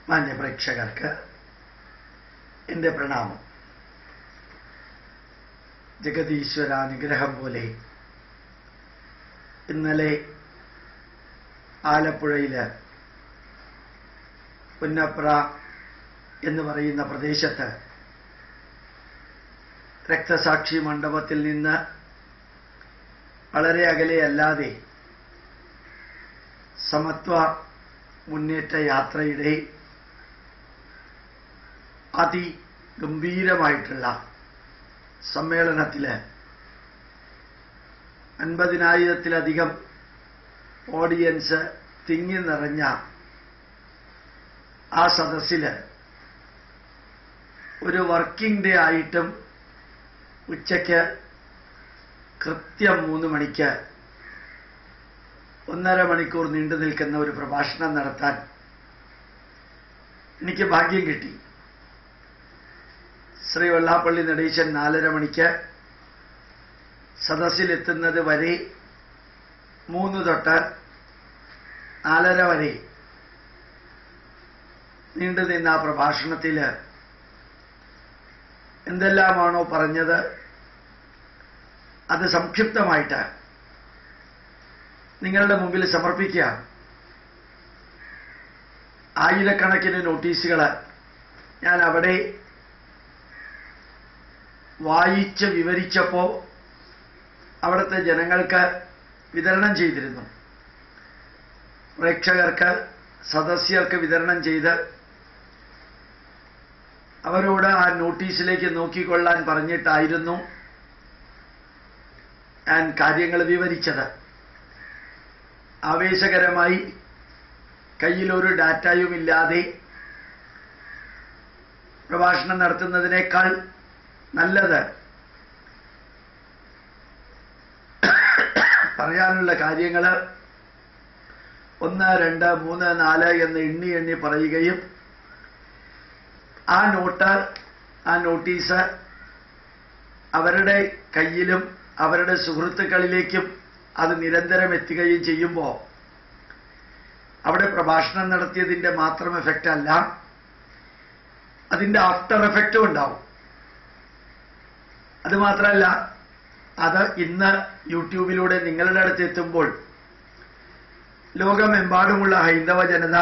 മാന്യ പ്രേക്ഷകർക്ക് എൻ്റെ പ്രണാമം ജഗതീശ്വര അനുഗ്രഹം പോലെ ഇന്നലെ ആലപ്പുഴയില് പുന്നപ്ര എന്ന് പറയുന്ന പ്രദേശത്ത് രക്തസാക്ഷി മണ്ഡപത്തിൽ നിന്ന് വളരെ അകലെയല്ലാതെ സമത്വ മുന്നേറ്റ യാത്രയുടെ അതിഗംഭീരമായിട്ടുള്ള സമ്മേളനത്തില് അൻപതിനായിരത്തിലധികം ഓഡിയൻസ് തിങ്ങി നിറഞ്ഞ ആ സദസ്സില് ഒരു വർക്കിംഗ് ഡേ ആയിട്ടും ഉച്ചയ്ക്ക് കൃത്യം മൂന്ന് മണിക്ക് ഒന്നര മണിക്കൂർ നീണ്ടു നിൽക്കുന്ന ഒരു പ്രഭാഷണം നടത്താൻ എനിക്ക് ഭാഗ്യം കിട്ടി ശ്രീ വെള്ളാപ്പള്ളി നടീശൻ നാലര മണിക്ക് സദസ്സിലെത്തുന്നത് വരെ മൂന്ന് തൊട്ട് നാലര വരെ നീണ്ടു നിന്ന ആ പ്രഭാഷണത്തിൽ എന്തെല്ലാമാണോ പറഞ്ഞത് അത് സംക്ഷിപ്തമായിട്ട് നിങ്ങളുടെ മുമ്പിൽ സമർപ്പിക്കുക ആയിരക്കണക്കിന് നോട്ടീസുകൾ ഞാൻ അവിടെ വായിച്ച് വിവരിച്ചപ്പോൾ അവിടുത്തെ ജനങ്ങൾക്ക് വിതരണം ചെയ്തിരുന്നു പ്രേക്ഷകർക്ക് സദസ്യർക്ക് വിതരണം ചെയ്ത് അവരോട് ആ നോട്ടീസിലേക്ക് നോക്കിക്കൊള്ളാൻ പറഞ്ഞിട്ടായിരുന്നു ഞാൻ കാര്യങ്ങൾ വിവരിച്ചത് ആവേശകരമായി കയ്യിലൊരു ഡാറ്റയുമില്ലാതെ പ്രഭാഷണം നടത്തുന്നതിനേക്കാൾ നല്ലത് പറയാനുള്ള കാര്യങ്ങൾ ഒന്ന് രണ്ട് മൂന്ന് നാല് എന്ന് എണ്ണി എണ്ണി പറയുകയും ആ നോട്ട് ആ നോട്ടീസ് അവരുടെ കയ്യിലും അവരുടെ സുഹൃത്തുക്കളിലേക്കും അത് നിരന്തരം എത്തുകയും ചെയ്യുമ്പോൾ അവിടെ പ്രഭാഷണം നടത്തിയതിൻ്റെ മാത്രം എഫക്റ്റ് അല്ല അതിൻ്റെ ആഫ്റ്റർ എഫക്റ്റും ഉണ്ടാവും അത് മാത്രമല്ല അത് ഇന്ന് യൂട്യൂബിലൂടെ നിങ്ങളുടെ അടുത്ത് എത്തുമ്പോൾ ലോകമെമ്പാടുമുള്ള ഹൈന്ദവ ജനത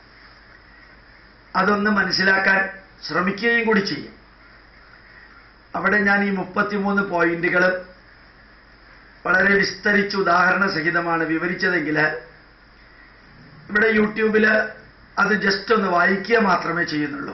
അതൊന്ന് മനസ്സിലാക്കാൻ ശ്രമിക്കുകയും കൂടി ചെയ്യും അവിടെ ഞാൻ ഈ മുപ്പത്തിമൂന്ന് പോയിന്റുകൾ വളരെ വിസ്തരിച്ച് ഉദാഹരണ സഹിതമാണ് വിവരിച്ചതെങ്കിൽ ഇവിടെ യൂട്യൂബിൽ അത് ജസ്റ്റ് ഒന്ന് വായിക്കുക മാത്രമേ ചെയ്യുന്നുള്ളൂ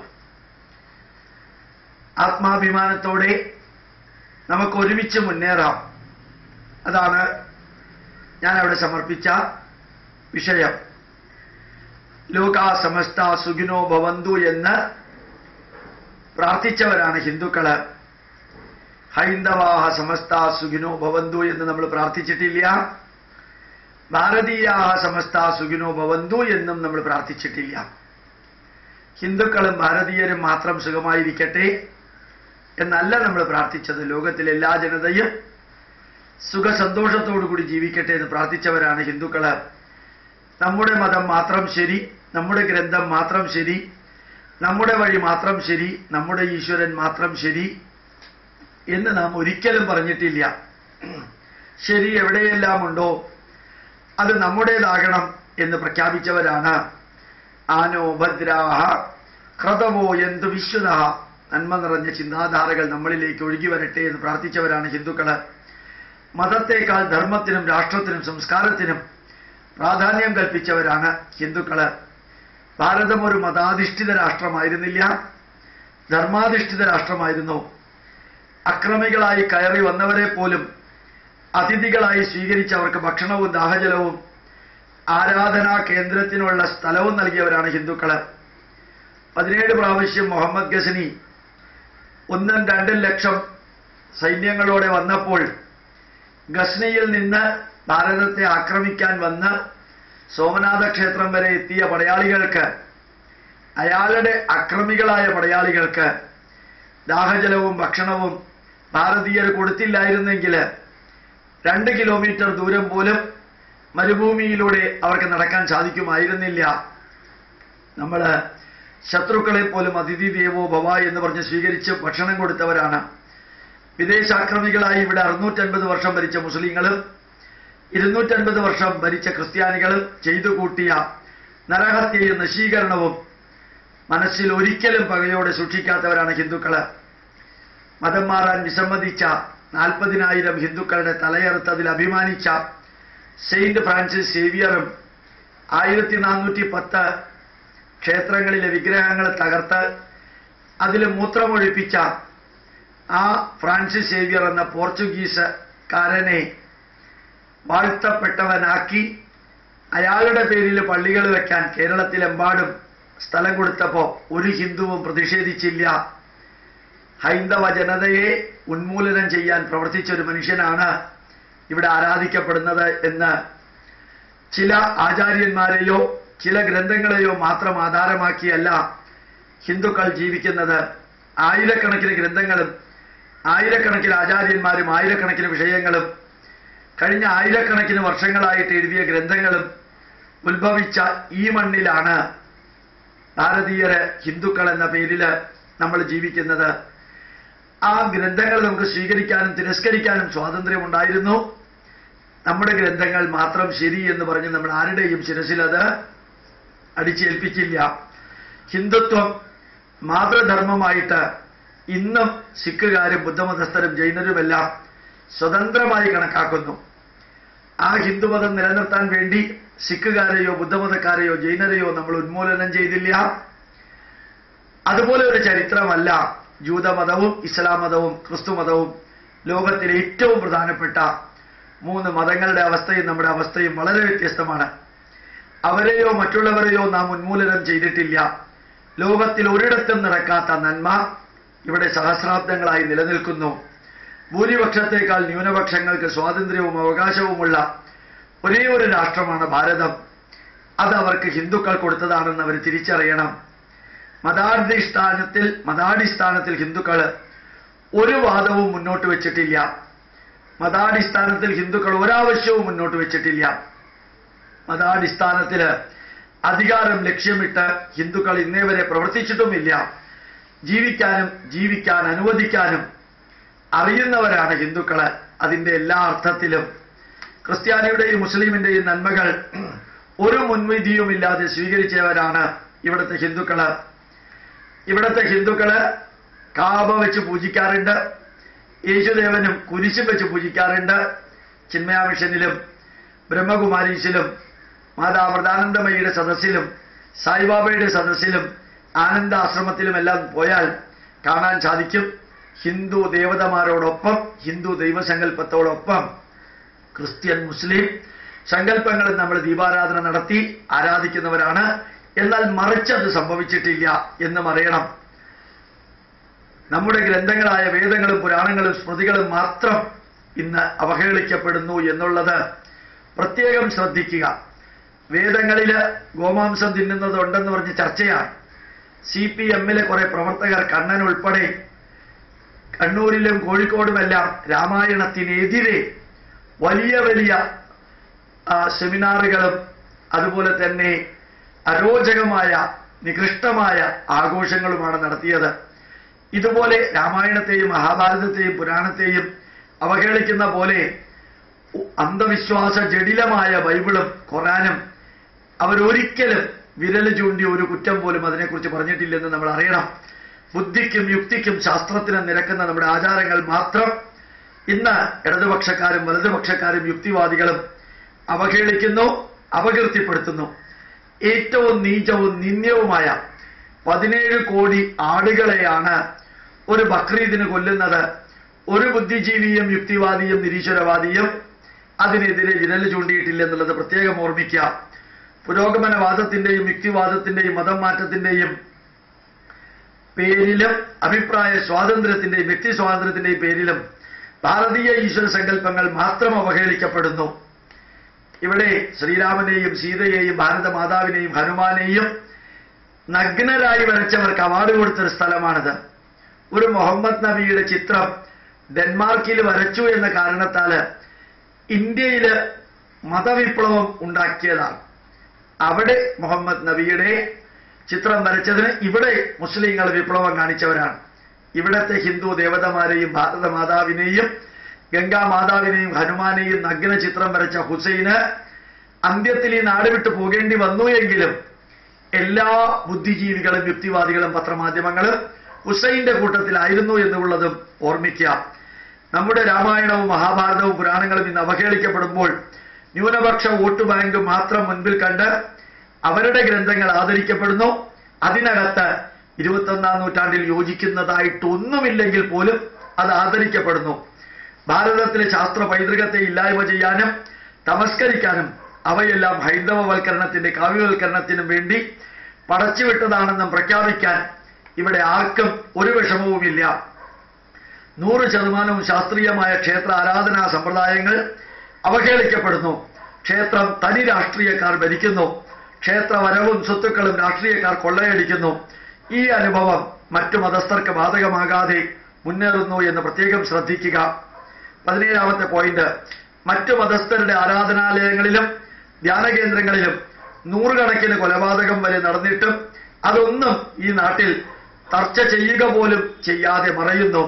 ആത്മാഭിമാനത്തോടെ നമുക്ക് ഒരുമിച്ച് മുന്നേറാം അതാണ് ഞാൻ അവിടെ സമർപ്പിച്ച വിഷയം ലോക സമസ്ത സുഖിനോ ഭവന്തു എന്ന് പ്രാർത്ഥിച്ചവരാണ് ഹിന്ദുക്കള് ഹൈന്ദവാഹ സമസ്ത സുഖിനോ ഭവന്തു എന്ന് നമ്മൾ പ്രാർത്ഥിച്ചിട്ടില്ല ഭാരതീയ സമസ്ത സുഖിനോ ഭവന്തു എന്നും നമ്മൾ പ്രാർത്ഥിച്ചിട്ടില്ല ഹിന്ദുക്കളും ഭാരതീയരും മാത്രം സുഖമായിരിക്കട്ടെ എന്നല്ല നമ്മൾ പ്രാർത്ഥിച്ചത് ലോകത്തിലെ എല്ലാ ജനതയും സുഖസന്തോഷത്തോടു കൂടി ജീവിക്കട്ടെ എന്ന് പ്രാർത്ഥിച്ചവരാണ് ഹിന്ദുക്കള് നമ്മുടെ മതം മാത്രം ശരി നമ്മുടെ ഗ്രന്ഥം മാത്രം ശരി നമ്മുടെ വഴി മാത്രം ശരി നമ്മുടെ ഈശ്വരൻ മാത്രം ശരി എന്ന് നാം ഒരിക്കലും പറഞ്ഞിട്ടില്ല ശരി എവിടെയെല്ലാം ഉണ്ടോ അത് നമ്മുടേതാകണം എന്ന് പ്രഖ്യാപിച്ചവരാണ് ആനോ ഭദ്രാഹ ക്രതവോ എന്തു വിശ്വത നന്മ നിറഞ്ഞ ചിന്താധാരകൾ നമ്മളിലേക്ക് ഒഴുകി വരട്ടെ എന്ന് പ്രാർത്ഥിച്ചവരാണ് ഹിന്ദുക്കള് മതത്തേക്കാൾ ധർമ്മത്തിനും രാഷ്ട്രത്തിനും സംസ്കാരത്തിനും പ്രാധാന്യം കൽപ്പിച്ചവരാണ് ഹിന്ദുക്കള് ഭാരതം ഒരു മതാധിഷ്ഠിത രാഷ്ട്രമായിരുന്നില്ല ധർമാധിഷ്ഠിത രാഷ്ട്രമായിരുന്നു അക്രമികളായി കയറി വന്നവരെ പോലും അതിഥികളായി സ്വീകരിച്ചവർക്ക് ഭക്ഷണവും ദാഹജലവും ആരാധനാ കേന്ദ്രത്തിനുള്ള സ്ഥലവും നൽകിയവരാണ് ഹിന്ദുക്കള് പതിനേഴ് പ്രാവശ്യം മുഹമ്മദ് ഗസനി ഒന്നും രണ്ടും ലക്ഷം സൈന്യങ്ങളോടെ വന്നപ്പോൾ ഗസ്നിയിൽ നിന്ന് ഭാരതത്തെ ആക്രമിക്കാൻ വന്ന് സോമനാഥ ക്ഷേത്രം വരെ എത്തിയ പടയാളികൾക്ക് അയാളുടെ അക്രമികളായ പടയാളികൾക്ക് ദാഹജലവും ഭക്ഷണവും ഭാരതീയർ കൊടുത്തില്ലായിരുന്നെങ്കിൽ രണ്ട് കിലോമീറ്റർ ദൂരം പോലും മരുഭൂമിയിലൂടെ അവർക്ക് നടക്കാൻ സാധിക്കുമായിരുന്നില്ല നമ്മൾ ശത്രുക്കളെ പോലും അതിഥി ദേവോ ഭവ എന്ന് പറഞ്ഞ് സ്വീകരിച്ച് ഭക്ഷണം കൊടുത്തവരാണ് വിദേശാക്രമികളായി ഇവിടെ അറുന്നൂറ്റൻപത് വർഷം ഭരിച്ച മുസ്ലിങ്ങളും ഇരുന്നൂറ്റൻപത് വർഷം ഭരിച്ച ക്രിസ്ത്യാനികളും ചെയ്തു കൂട്ടിയ നരഹത്യയും നശീകരണവും മനസ്സിൽ ഒരിക്കലും പകയോടെ സൂക്ഷിക്കാത്തവരാണ് ഹിന്ദുക്കള് മതം മാറാൻ വിസമ്മതിച്ച നാൽപ്പതിനായിരം ഹിന്ദുക്കളുടെ തലയറുത്തതിൽ അഭിമാനിച്ച സെയിന്റ് ഫ്രാൻസിസ് സേവിയറും ആയിരത്തി നാനൂറ്റി പത്ത് ക്ഷേത്രങ്ങളിലെ വിഗ്രഹങ്ങൾ തകർത്ത് അതിൽ മൂത്രമൊഴിപ്പിച്ച ആ ഫ്രാൻസിസ് സേവിയർ എന്ന പോർച്ചുഗീസുകാരനെ വാഴ്ത്തപ്പെട്ടവനാക്കി അയാളുടെ പേരിൽ പള്ളികൾ വെക്കാൻ കേരളത്തിലെമ്പാടും സ്ഥലം കൊടുത്തപ്പോൾ ഒരു ഹിന്ദുവും പ്രതിഷേധിച്ചില്ല ഹൈന്ദവ ജനതയെ ഉന്മൂലനം ചെയ്യാൻ പ്രവർത്തിച്ച ഒരു മനുഷ്യനാണ് ഇവിടെ ആരാധിക്കപ്പെടുന്നത് എന്ന് ചില ആചാര്യന്മാരെയോ ചില ഗ്രന്ഥങ്ങളെയോ മാത്രം ആധാരമാക്കിയല്ല ഹിന്ദുക്കൾ ജീവിക്കുന്നത് ആയിരക്കണക്കിന് ഗ്രന്ഥങ്ങളും ആയിരക്കണക്കിന് ആചാര്യന്മാരും ആയിരക്കണക്കിന് വിഷയങ്ങളും കഴിഞ്ഞ ആയിരക്കണക്കിന് വർഷങ്ങളായിട്ട് എഴുതിയ ഗ്രന്ഥങ്ങളും ഉത്ഭവിച്ച ഈ മണ്ണിലാണ് ഭാരതീയര് ഹിന്ദുക്കൾ എന്ന പേരിൽ നമ്മൾ ജീവിക്കുന്നത് ആ ഗ്രന്ഥങ്ങൾ നമുക്ക് സ്വീകരിക്കാനും തിരസ്കരിക്കാനും സ്വാതന്ത്ര്യമുണ്ടായിരുന്നു നമ്മുടെ ഗ്രന്ഥങ്ങൾ മാത്രം ശരി എന്ന് പറഞ്ഞ് നമ്മൾ ആരുടെയും ശിരസിൽ അത് അടിച്ചേൽപ്പിച്ചില്ല ഹിന്ദുത്വം മാതൃധർമ്മമായിട്ട് ഇന്നും സിഖുകാരും ബുദ്ധമതസ്ഥരും ജൈനരുമെല്ലാം സ്വതന്ത്രമായി കണക്കാക്കുന്നു ആ ഹിന്ദുമതം നിലനിർത്താൻ വേണ്ടി സിഖുകാരെയോ ബുദ്ധമതക്കാരെയോ ജൈനരെയോ നമ്മൾ ഉന്മൂലനം ചെയ്തില്ല അതുപോലെ ഒരു ചരിത്രമല്ല ജൂതമതവും ഇസ്ലാം മതവും ക്രിസ്തു മതവും ലോകത്തിലെ ഏറ്റവും പ്രധാനപ്പെട്ട മൂന്ന് മതങ്ങളുടെ അവസ്ഥയും നമ്മുടെ അവസ്ഥയും വളരെ വ്യത്യസ്തമാണ് അവരെയോ മറ്റുള്ളവരെയോ നാം ഉന്മൂലനം ചെയ്തിട്ടില്ല ലോകത്തിൽ ഒരിടത്തും നടക്കാത്ത നന്മ ഇവിടെ സഹസ്രാബ്ദങ്ങളായി നിലനിൽക്കുന്നു ഭൂരിപക്ഷത്തേക്കാൾ ന്യൂനപക്ഷങ്ങൾക്ക് സ്വാതന്ത്ര്യവും അവകാശവുമുള്ള ഒരേ ഒരു രാഷ്ട്രമാണ് ഭാരതം അത് അവർക്ക് ഹിന്ദുക്കൾ കൊടുത്തതാണെന്ന് അവർ തിരിച്ചറിയണം മതാടിസ്ഥാനത്തിൽ മതാടിസ്ഥാനത്തിൽ ഹിന്ദുക്കൾ ഒരു വാദവും മുന്നോട്ട് വെച്ചിട്ടില്ല മതാടിസ്ഥാനത്തിൽ ഹിന്ദുക്കൾ ഒരാവശ്യവും മുന്നോട്ട് വെച്ചിട്ടില്ല മതാടിസ്ഥാനത്തില് അധികാരം ലക്ഷ്യമിട്ട് ഹിന്ദുക്കൾ ഇന്നേ വരെ പ്രവർത്തിച്ചിട്ടുമില്ല ജീവിക്കാനും ജീവിക്കാൻ അനുവദിക്കാനും അറിയുന്നവരാണ് ഹിന്ദുക്കള് അതിന്റെ എല്ലാ അർത്ഥത്തിലും ക്രിസ്ത്യാനിയുടെയും മുസ്ലിമിന്റെയും നന്മകൾ ഒരു മുൻവിധിയുമില്ലാതെ സ്വീകരിച്ചവരാണ് ഇവിടുത്തെ ഹിന്ദുക്കള് ഇവിടുത്തെ ഹിന്ദുക്കള് കാബ വെച്ച് പൂജിക്കാറുണ്ട് യേശുദേവനും കുരിശും വെച്ച് പൂജിക്കാറുണ്ട് ചിന്മയ മിഷനിലും ബ്രഹ്മകുമാരീസിലും മാതാമൃതാനന്ദമയിയുടെ സദസ്സിലും സായിബാബയുടെ സദസ്സിലും ആനന്ദാശ്രമത്തിലുമെല്ലാം പോയാൽ കാണാൻ സാധിക്കും ഹിന്ദു ദേവതമാരോടൊപ്പം ഹിന്ദു ദൈവസങ്കല്പത്തോടൊപ്പം ക്രിസ്ത്യൻ മുസ്ലിം സങ്കല്പങ്ങളിൽ നമ്മൾ ദീപാരാധന നടത്തി ആരാധിക്കുന്നവരാണ് എന്നാൽ മറിച്ചത് സംഭവിച്ചിട്ടില്ല എന്നും അറിയണം നമ്മുടെ ഗ്രന്ഥങ്ങളായ വേദങ്ങളും പുരാണങ്ങളും സ്മൃതികളും മാത്രം ഇന്ന് അവഹേളിക്കപ്പെടുന്നു എന്നുള്ളത് പ്രത്യേകം ശ്രദ്ധിക്കുക വേദങ്ങളില് ഗോമാംസം തിന്നുന്നതുണ്ടെന്ന് പറഞ്ഞ് ചർച്ചയാണ് സി പി എമ്മിലെ കുറെ പ്രവർത്തകർ കണ്ണൻ ഉൾപ്പെടെ കണ്ണൂരിലും കോഴിക്കോടുമെല്ലാം രാമായണത്തിനെതിരെ വലിയ വലിയ ആ, സെമിനാറുകളും അതുപോലെ തന്നെ അരോചകമായ നികൃഷ്ടമായ ആഘോഷങ്ങളുമാണ് നടത്തിയത് ഇതുപോലെ രാമായണത്തെയും മഹാഭാരതത്തെയും പുരാണത്തെയും അവഹേളിക്കുന്ന പോലെ അന്ധവിശ്വാസ ജടിലമായ ബൈബിളും ഖുറാനും അവരൊരിക്കലും വിരൽ ചൂണ്ടി ഒരു കുറ്റം പോലും അതിനെക്കുറിച്ച് പറഞ്ഞിട്ടില്ലെന്ന് നമ്മൾ അറിയണം ബുദ്ധിക്കും യുക്തിക്കും ശാസ്ത്രത്തിനും നിരക്കുന്ന നമ്മുടെ ആചാരങ്ങൾ മാത്രം ഇന്ന് ഇടതുപക്ഷക്കാരും വലതുപക്ഷക്കാരും യുക്തിവാദികളും അവഹേളിക്കുന്നു അപകീർത്തിപ്പെടുത്തുന്നു ഏറ്റവും നീചവും നിന്ദ്യവുമായ പതിനേഴ് കോടി ആടുകളെയാണ് ഒരു ബക്രീദിന് കൊല്ലുന്നത് ഒരു ബുദ്ധിജീവിയും യുക്തിവാദിയും നിരീശ്വരവാദിയും അതിനെതിരെ വിരൽ ചൂണ്ടിയിട്ടില്ല എന്നുള്ളത് പ്രത്യേകം ഓർമ്മിക്കുക പുരോഗമനവാദത്തിന്റെയും യുക്തിവാദത്തിന്റെയും മതം മാറ്റത്തിന്റെയും പേരിലും അഭിപ്രായ സ്വാതന്ത്ര്യത്തിന്റെയും വ്യക്തി സ്വാതന്ത്ര്യത്തിന്റെയും പേരിലും ഭാരതീയ ഈശ്വര സങ്കല്പങ്ങൾ മാത്രം അവഹേളിക്കപ്പെടുന്നു ഇവിടെ ശ്രീരാമനെയും സീതയെയും ഭാരതമാതാവിനെയും ഹനുമാനെയും നഗ്നരായി വരച്ചവർക്ക് അവാർഡ് കൊടുത്തൊരു സ്ഥലമാണിത് ഒരു മുഹമ്മദ് നബിയുടെ ചിത്രം ഡെൻമാർക്കിൽ വരച്ചു എന്ന കാരണത്താല് ഇന്ത്യയില് മതവിപ്ലവം ഉണ്ടാക്കിയതാണ് അവിടെ മുഹമ്മദ് നബിയുടെ ചിത്രം വരച്ചതിന് ഇവിടെ മുസ്ലിങ്ങൾ വിപ്ലവം കാണിച്ചവരാണ് ഇവിടത്തെ ഹിന്ദു ദേവതമാരെയും ഭാരത മാതാവിനെയും ഗംഗാ മാതാവിനെയും ഹനുമാനെയും നഗ്ന ചിത്രം വരച്ച ഹുസൈന് അന്ത്യത്തിൽ ഈ നാട് വിട്ടു പോകേണ്ടി വന്നു എങ്കിലും എല്ലാ ബുദ്ധിജീവികളും യുക്തിവാദികളും പത്രമാധ്യമങ്ങളും ഹുസൈന്റെ കൂട്ടത്തിലായിരുന്നു എന്നുള്ളതും ഓർമ്മിക്കാം നമ്മുടെ രാമായണവും മഹാഭാരതവും പുരാണങ്ങളും ഇന്ന് അവഹേളിക്കപ്പെടുമ്പോൾ ന്യൂനപക്ഷ വോട്ട് ബാങ്ക് മാത്രം മുൻപിൽ കണ്ട് അവരുടെ ഗ്രന്ഥങ്ങൾ ആദരിക്കപ്പെടുന്നു അതിനകത്ത് ഇരുപത്തൊന്നാം നൂറ്റാണ്ടിൽ യോജിക്കുന്നതായിട്ടൊന്നുമില്ലെങ്കിൽ പോലും അത് ആദരിക്കപ്പെടുന്നു ഭാരതത്തിലെ ശാസ്ത്ര പൈതൃകത്തെ ഇല്ലായ്മ ചെയ്യാനും തമസ്കരിക്കാനും അവയെല്ലാം ഹൈന്ദവവൽക്കരണത്തിന്റെ കാവ്യവൽക്കരണത്തിനും വേണ്ടി പടച്ചുവിട്ടതാണെന്നും പ്രഖ്യാപിക്കാൻ ഇവിടെ ആർക്കും ഒരു വിഷമവുമില്ല നൂറ് ശതമാനവും ശാസ്ത്രീയമായ ക്ഷേത്ര ആരാധനാ സമ്പ്രദായങ്ങൾ അവഹേളിക്കപ്പെടുന്നു ക്ഷേത്രം തനി രാഷ്ട്രീയക്കാർ ഭരിക്കുന്നു ക്ഷേത്ര വരവും സ്വത്തുക്കളും രാഷ്ട്രീയക്കാർ കൊള്ളയടിക്കുന്നു ഈ അനുഭവം മറ്റു മതസ്ഥർക്ക് ബാധകമാകാതെ മുന്നേറുന്നു എന്ന് പ്രത്യേകം ശ്രദ്ധിക്കുക പതിനേഴാമത്തെ പോയിന്റ് മറ്റു മതസ്ഥരുടെ ആരാധനാലയങ്ങളിലും ധ്യാനകേന്ദ്രങ്ങളിലും നൂറുകണക്കിന് കൊലപാതകം വരെ നടന്നിട്ടും അതൊന്നും ഈ നാട്ടിൽ ചർച്ച ചെയ്യുക പോലും ചെയ്യാതെ മറയുന്നു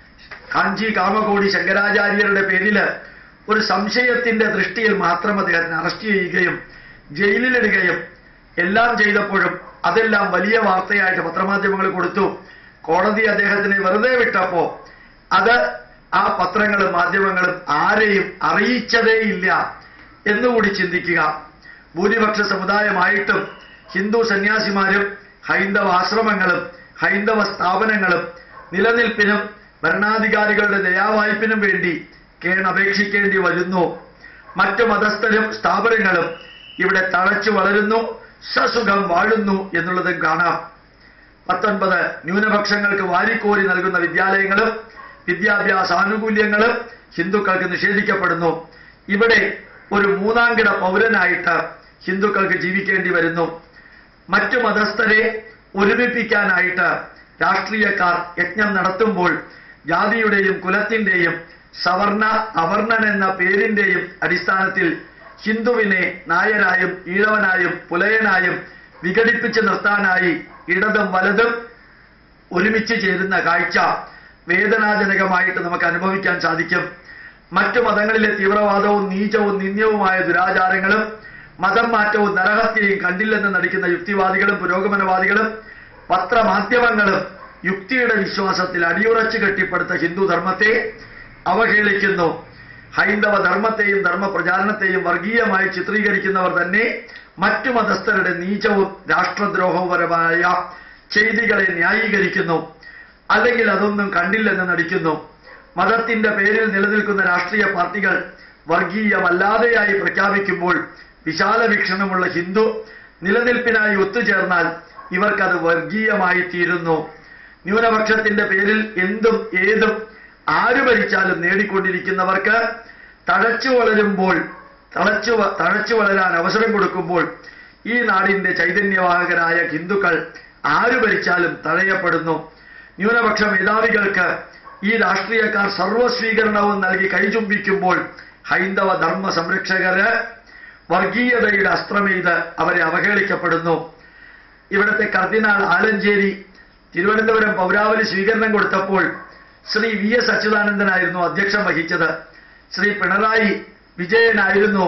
കാഞ്ചി കാമകോടി ശങ്കരാചാര്യരുടെ പേരില് ഒരു സംശയത്തിന്റെ ദൃഷ്ടിയിൽ മാത്രം അദ്ദേഹത്തിന് അറസ്റ്റ് ചെയ്യുകയും ജയിലിലിടുകയും എല്ലാം ചെയ്തപ്പോഴും അതെല്ലാം വലിയ വാർത്തയായിട്ട് പത്രമാധ്യമങ്ങൾ കൊടുത്തു കോടതി അദ്ദേഹത്തിനെ വെറുതെ വിട്ടപ്പോ അത് ആ പത്രങ്ങളും മാധ്യമങ്ങളും ആരെയും അറിയിച്ചതേയില്ല എന്നുകൂടി ചിന്തിക്കുക ഭൂരിപക്ഷ സമുദായമായിട്ടും ഹിന്ദു സന്യാസിമാരും ഹൈന്ദവ ആശ്രമങ്ങളും ഹൈന്ദവ സ്ഥാപനങ്ങളും നിലനിൽപ്പിനും ഭരണാധികാരികളുടെ ദയാവായ്പിനും വേണ്ടി കേണപേക്ഷിക്കേണ്ടി വരുന്നു മറ്റു മതസ്ഥരും സ്ഥാപനങ്ങളും ഇവിടെ തഴച്ചു വളരുന്നു സസുഖം വാഴുന്നു എന്നുള്ളതും കാണാം പത്തൊൻപത് ന്യൂനപക്ഷങ്ങൾക്ക് വാരിക്കോരി നൽകുന്ന വിദ്യാലയങ്ങളും വിദ്യാഭ്യാസ ആനുകൂല്യങ്ങളും ഹിന്ദുക്കൾക്ക് നിഷേധിക്കപ്പെടുന്നു ഇവിടെ ഒരു മൂന്നാംകിട പൗരനായിട്ട് ഹിന്ദുക്കൾക്ക് ജീവിക്കേണ്ടി വരുന്നു മറ്റു മതസ്ഥരെ ഒരുമിപ്പിക്കാനായിട്ട് രാഷ്ട്രീയക്കാർ യജ്ഞം നടത്തുമ്പോൾ ജാതിയുടെയും കുലത്തിന്റെയും സവർണ അവർണൻ എന്ന പേരിന്റെയും അടിസ്ഥാനത്തിൽ ഹിന്ദുവിനെ നായരായും ഈഴവനായും പുലയനായും വിഘടിപ്പിച്ച് നിർത്താനായി ഇടതും വലതും ഒരുമിച്ച് ചേരുന്ന കാഴ്ച വേദനാജനകമായിട്ട് നമുക്ക് അനുഭവിക്കാൻ സാധിക്കും മറ്റു മതങ്ങളിലെ തീവ്രവാദവും നീചവും നിന്ദ്യവുമായ ദുരാചാരങ്ങളും മതം മാറ്റവും നരഹത്യയും കണ്ടില്ലെന്ന് നടിക്കുന്ന യുക്തിവാദികളും പുരോഗമനവാദികളും പത്രമാധ്യമങ്ങളും യുക്തിയുടെ വിശ്വാസത്തിൽ അടിയുറച്ചു കെട്ടിപ്പടുത്ത ഹിന്ദു ധർമ്മത്തെ അവഹേളിക്കുന്നു ഹൈന്ദവ ധർമ്മത്തെയും ധർമ്മപ്രചാരണത്തെയും വർഗീയമായി ചിത്രീകരിക്കുന്നവർ തന്നെ മറ്റു മതസ്ഥരുടെ നീചവും രാഷ്ട്രദ്രോഹപരമായ ചെയ്തികളെ ന്യായീകരിക്കുന്നു അല്ലെങ്കിൽ അതൊന്നും കണ്ടില്ലെന്ന് നടിക്കുന്നു മതത്തിന്റെ പേരിൽ നിലനിൽക്കുന്ന രാഷ്ട്രീയ പാർട്ടികൾ വർഗീയമല്ലാതെയായി പ്രഖ്യാപിക്കുമ്പോൾ വിശാല വീക്ഷണമുള്ള ഹിന്ദു നിലനിൽപ്പിനായി ഒത്തുചേർന്നാൽ ഇവർക്കത് വർഗീയമായി തീരുന്നു ന്യൂനപക്ഷത്തിന്റെ പേരിൽ എന്തും ഏതും ആര് ഭരിച്ചാലും നേടിക്കൊണ്ടിരിക്കുന്നവർക്ക് തഴച്ചു വളരുമ്പോൾ തളച്ചു വ- തഴച്ചു വളരാൻ അവസരം കൊടുക്കുമ്പോൾ ഈ നാടിന്റെ ചൈതന്യവാഹകരായ ഹിന്ദുക്കൾ ആര് ഭരിച്ചാലും തടയപ്പെടുന്നു ന്യൂനപക്ഷ മേധാവികൾക്ക് ഈ രാഷ്ട്രീയക്കാർ സർവസ്വീകരണവും നൽകി കൈചുംബിക്കുമ്പോൾ ഹൈന്ദവ ധർമ്മ സംരക്ഷകര് വർഗീയതയുടെ അസ്ത്രമെയ്ത് അവരെ അവഹേളിക്കപ്പെടുന്നു ഇവിടുത്തെ കർദിനാൾ ആലഞ്ചേരി തിരുവനന്തപുരം പൗരാവലി സ്വീകരണം കൊടുത്തപ്പോൾ ശ്രീ വി എസ് അച്യുതാനന്ദനായിരുന്നു അധ്യക്ഷം വഹിച്ചത് ശ്രീ പിണറായി വിജയനായിരുന്നു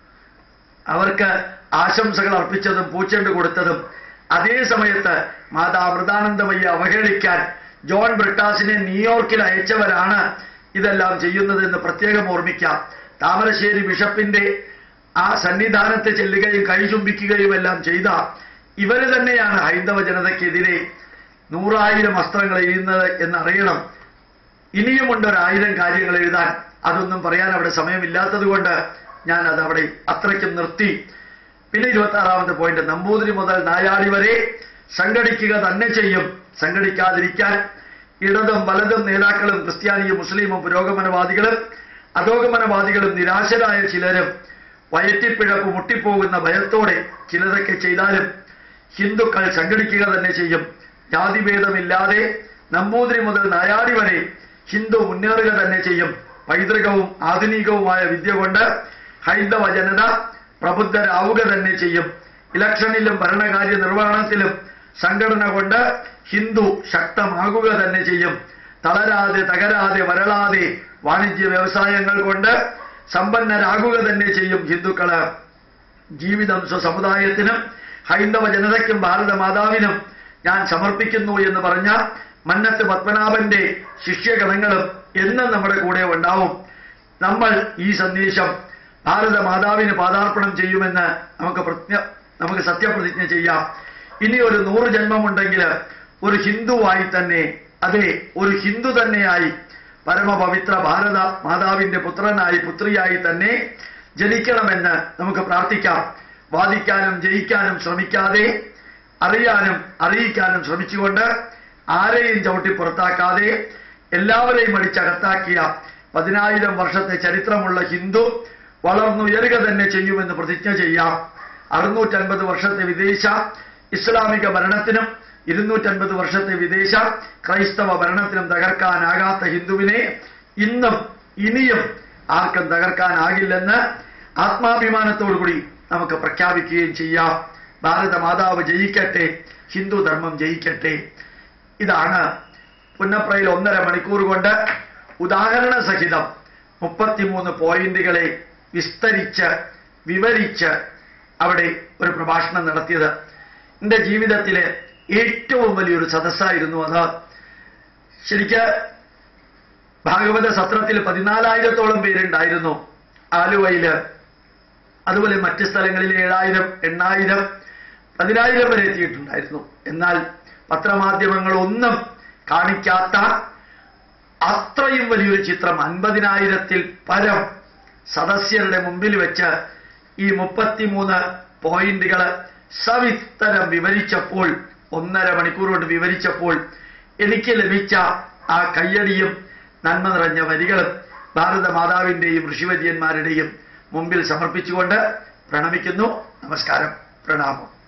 അവർക്ക് ആശംസകൾ അർപ്പിച്ചതും പൂച്ചെണ്ട് കൊടുത്തതും അതേ സമയത്ത് മാതാ അമൃതാനന്ദമയ്യെ അവഹേളിക്കാൻ ജോൺ ബ്രിട്ടാസിനെ ന്യൂയോർക്കിൽ അയച്ചവരാണ് ഇതെല്ലാം ചെയ്യുന്നതെന്ന് പ്രത്യേകം ഓർമ്മിക്കാം താമരശ്ശേരി ബിഷപ്പിന്റെ ആ സന്നിധാനത്ത് ചെല്ലുകയും കൈ ചുംബിക്കുകയും എല്ലാം ചെയ്ത ഇവര് തന്നെയാണ് ഹൈന്ദവ ജനതയ്ക്കെതിരെ നൂറായിരം അസ്ത്രങ്ങൾ എഴുതുന്നത് എന്നറിയണം ഇനിയുമുണ്ട് ഒരായിരം കാര്യങ്ങൾ എഴുതാൻ അതൊന്നും പറയാൻ അവിടെ സമയമില്ലാത്തത് കൊണ്ട് ഞാൻ അത് അവിടെ അത്രയ്ക്കും നിർത്തി പിന്നെ ഇരുപത്തി ആറാമത്തെ പോയിന്റ് നമ്പൂതിരി മുതൽ നായാടി വരെ സംഘടിക്കുക തന്നെ ചെയ്യും സംഘടിക്കാതിരിക്കാൻ ഇടതും വലതും നേതാക്കളും ക്രിസ്ത്യാനിയും മുസ്ലിമും പുരോഗമനവാദികളും അധോഗമനവാദികളും നിരാശരായ ചിലരും വയറ്റിപ്പിഴപ്പ് മുട്ടിപ്പോകുന്ന ഭയത്തോടെ ചിലതൊക്കെ ചെയ്താലും ഹിന്ദുക്കൾ സംഘടിക്കുക തന്നെ ചെയ്യും ജാതിഭേദമില്ലാതെ നമ്പൂതിരി മുതൽ നായാടി വരെ ഹിന്ദു മുന്നേറുക തന്നെ ചെയ്യും പൈതൃകവും ആധുനികവുമായ വിദ്യ കൊണ്ട് ഹൈന്ദവ ജനത പ്രബുദ്ധരാവുക തന്നെ ചെയ്യും ഇലക്ഷനിലും ഭരണകാര്യ നിർവഹണത്തിലും സംഘടന കൊണ്ട് ഹിന്ദു ശക്തമാകുക തന്നെ ചെയ്യും തളരാതെ തകരാതെ വരളാതെ വാണിജ്യ വ്യവസായങ്ങൾ കൊണ്ട് സമ്പന്നരാകുക തന്നെ ചെയ്യും ഹിന്ദുക്കള് ജീവിതം സ്വസമുദായത്തിനും ഹൈന്ദവ ജനതയ്ക്കും ഭാരത മാതാവിനും ഞാൻ സമർപ്പിക്കുന്നു എന്ന് പറഞ്ഞ മന്നത്ത് പത്മനാഭന്റെ ശിഷ്യഗണങ്ങളും എന്നും നമ്മുടെ കൂടെ ഉണ്ടാവും നമ്മൾ ഈ സന്ദേശം ഭാരത മാതാവിന് പാദാർപ്പണം ചെയ്യുമെന്ന് നമുക്ക് പ്രതിജ്ഞ നമുക്ക് സത്യപ്രതിജ്ഞ ചെയ്യാം ഇനി ഒരു നൂറ് ജന്മമുണ്ടെങ്കിൽ ഒരു ഹിന്ദുവായി തന്നെ അതെ ഒരു ഹിന്ദു തന്നെയായി പരമപവിത്ര ഭാരത മാതാവിന്റെ പുത്രനായി പുത്രിയായി തന്നെ ജനിക്കണമെന്ന് നമുക്ക് പ്രാർത്ഥിക്കാം വാദിക്കാനും ജയിക്കാനും ശ്രമിക്കാതെ അറിയാനും അറിയിക്കാനും ശ്രമിച്ചുകൊണ്ട് ആരെയും ചവിട്ടി പുറത്താക്കാതെ എല്ലാവരെയും അടിച്ചകത്താക്കിയ പതിനായിരം വർഷത്തെ ചരിത്രമുള്ള ഹിന്ദു വളർന്നുയരുക തന്നെ ചെയ്യുമെന്ന് പ്രതിജ്ഞ ചെയ്യാം അറുന്നൂറ്റൻപത് വർഷത്തെ വിദേശ ഇസ്ലാമിക ഭരണത്തിനും ഇരുന്നൂറ്റൻപത് വർഷത്തെ വിദേശ ക്രൈസ്തവ ഭരണത്തിനും തകർക്കാനാകാത്ത ഹിന്ദുവിനെ ഇന്നും ഇനിയും ആർക്കും തകർക്കാനാകില്ലെന്ന് ആത്മാഭിമാനത്തോടുകൂടി നമുക്ക് പ്രഖ്യാപിക്കുകയും ചെയ്യാം ഭാരത മാതാവ് ജയിക്കട്ടെ ഹിന്ദു ധർമ്മം ജയിക്കട്ടെ ഇതാണ് പുന്നപ്രയിൽ ഒന്നര മണിക്കൂർ കൊണ്ട് ഉദാഹരണ സഹിതം മുപ്പത്തിമൂന്ന് പോയിന്റുകളെ വിസ്തരിച്ച് വിവരിച്ച് അവിടെ ഒരു പ്രഭാഷണം നടത്തിയത് എന്റെ ജീവിതത്തിലെ ഏറ്റവും വലിയൊരു സദസ്സായിരുന്നു അത് ശരിക്ക് ഭാഗവത സത്രത്തിൽ പതിനാലായിരത്തോളം പേരുണ്ടായിരുന്നു ആലുവയില് അതുപോലെ മറ്റ് സ്ഥലങ്ങളിൽ ഏഴായിരം എണ്ണായിരം പതിനായിരം വരെ എത്തിയിട്ടുണ്ടായിരുന്നു എന്നാൽ പത്രമാധ്യമങ്ങളൊന്നും കാണിക്കാത്ത അത്രയും വലിയൊരു ചിത്രം അൻപതിനായിരത്തിൽ പരം സദസ്യരുടെ മുമ്പിൽ വെച്ച് ഈ മുപ്പത്തിമൂന്ന് പോയിന്റുകൾ സവിസ്തരം വിവരിച്ചപ്പോൾ ഒന്നര മണിക്കൂർ കൊണ്ട് വിവരിച്ചപ്പോൾ എനിക്ക് ലഭിച്ച ആ കയ്യടിയും നന്മ നിറഞ്ഞ വരികളും ഭാരത മാതാവിന്റെയും ഋഷിവര്യന്മാരുടെയും മുമ്പിൽ സമർപ്പിച്ചുകൊണ്ട് പ്രണമിക്കുന്നു നമസ്കാരം പ്രണാമം